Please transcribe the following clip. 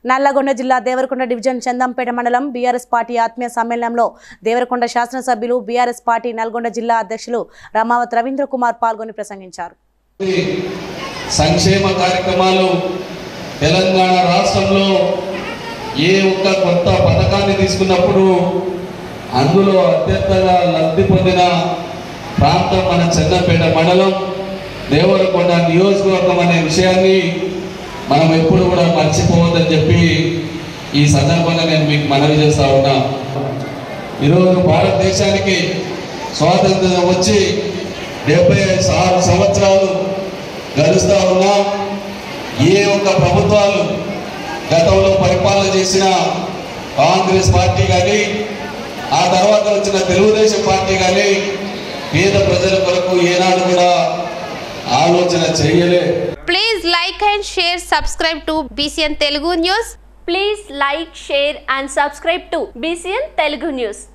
నల్లగొండ జిల్లా దేవరకొండ డివిజన్ చందంపేట మండలం BRS party ఆత్మీయ సమ్మేళనంలో దేవరకొండ శాసనసభ్యులు బీఆర్ఎస్ పార్టీ నల్గొండ జిల్లా అధ్యక్షులు రమావత్ రవీంద్ర కుమార్ పాల్గొని ప్రసంగించారు సంక్షేమ కార్యక్రమాలు తెలంగాణ రాష్ట్రంలో ఏ ఒక్క కొత్త పథకాన్ని తీసుకున్నప్పుడు అందులో అత్యంతగా లబ్ధి పొందిన ప్రాంతం మన చెన్నపేట మండలం దేవరకొండ నియోజకవర్గం అనే విషయాన్ని మనం ఎప్పుడు కూడా మర్చిపోవద్దని చెప్పి ఈ సందర్భంగా నేను మీకు మనవి చేస్తా ఉన్నా ఈరోజు భారతదేశానికి స్వాతంత్రం వచ్చి డెబ్బై ఆరు సంవత్సరాలు గడుస్తూ ఉన్నా ఏ ఒక్క ప్రభుత్వాలు గతంలో పరిపాలన చేసిన కాంగ్రెస్ పార్టీ కానీ ఆ తర్వాత వచ్చిన తెలుగుదేశం పార్టీ కానీ పేద ప్రజల కొరకు ఏనాడు కూడా ఆలోచన చేయలే Please like and share, subscribe to BCN Telugu News. Please like, share and subscribe to BCN Telugu News.